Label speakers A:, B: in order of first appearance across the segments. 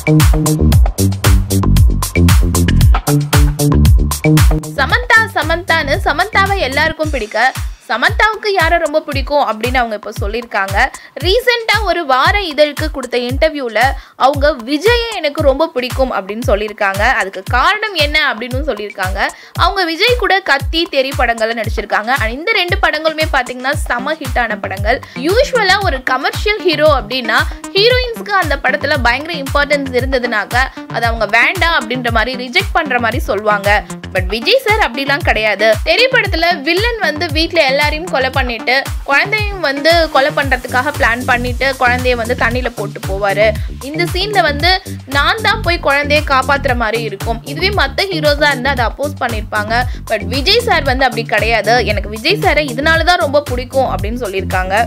A: சமந்தா சமந்தான்னு சமந்தாவை எல்லாருக்கும் பிடிக்க சமந்தாவுக்கு யாரை ரொம்ப பிடிக்கும் அப்படின்னு அவங்க இப்போ சொல்லியிருக்காங்க ரீசெண்டாக ஒரு வார இதழுக்கு கொடுத்த இன்டர்வியூவில் அவங்க விஜயை எனக்கு ரொம்ப பிடிக்கும் அப்படின்னு சொல்லியிருக்காங்க அதுக்கு காரணம் என்ன அப்படின்னு சொல்லியிருக்காங்க அவங்க விஜய் கூட கத்தி தெரி படங்கள்ல நடிச்சிருக்காங்க And இந்த ரெண்டு படங்களுமே பார்த்தீங்கன்னா செம ஹிட்டான படங்கள் யூஸ்வலாக ஒரு கமர்ஷியல் ஹீரோ அப்படின்னா ஹீரோயின்ஸ்க்கு அந்த படத்தில் பயங்கர இம்பார்ட்டன்ஸ் இருந்ததுனாக்க அது அவங்க வேண்டாம் அப்படின்ற மாதிரி ரிஜெக்ட் பண்ணுற மாதிரி சொல்லுவாங்க பட் விஜய் சார் அப்படிலாம் கிடையாது தெரி படத்துல வில்லன் வந்து வீட்ல எல்லாரையும் கொலை பண்ணிட்டு குழந்தையும் வந்து கொலை பண்றதுக்காக பிளான் பண்ணிட்டு குழந்தைய வந்து தண்ணியில போட்டு போவாரு இந்த சீன்ல வந்து நான் தான் போய் குழந்தைய காப்பாத்துற மாதிரி இருக்கும் இதுவே மத்த ஹீரோஸா இருந்தா அதை அப்போஸ் பண்ணிருப்பாங்க பட் விஜய் சார் வந்து அப்படி கிடையாது எனக்கு விஜய் சாரை இதனால தான் ரொம்ப பிடிக்கும் அப்படின்னு சொல்லியிருக்காங்க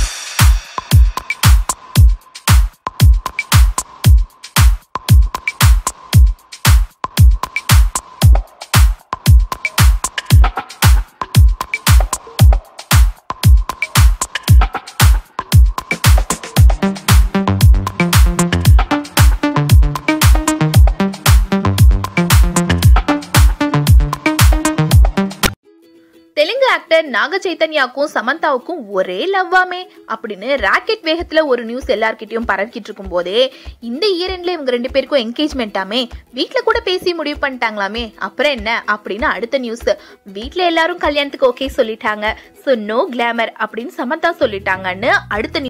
A: தெலுங்கு ஆக்டர் நாக சைத்தன்யாவுக்கும் சமந்தாவுக்கும் ஒரே லவ்வாமே அப்படின்னு ராக்கெட் வேகத்துல ஒரு நியூஸ் எல்லார்கிட்டயும் பரவிக்கிட்டு இருக்கும் போதே இந்த இயரெண்ட்ல இவங்க ரெண்டு பேருக்கும் என்கேஜ்மெண்ட்டாமே வீட்ல கூட பேசி முடிவு பண்ணிட்டாங்களாமே அப்புறம் என்ன அப்படின்னு அடுத்த நியூஸ் வீட்ல எல்லாரும் கல்யாணத்துக்கு ஓகே சொல்லிட்டாங்க ஸோ நோ கிளாமர் அப்படின்னு சமந்தா சொல்லிட்டாங்கன்னு அடுத்த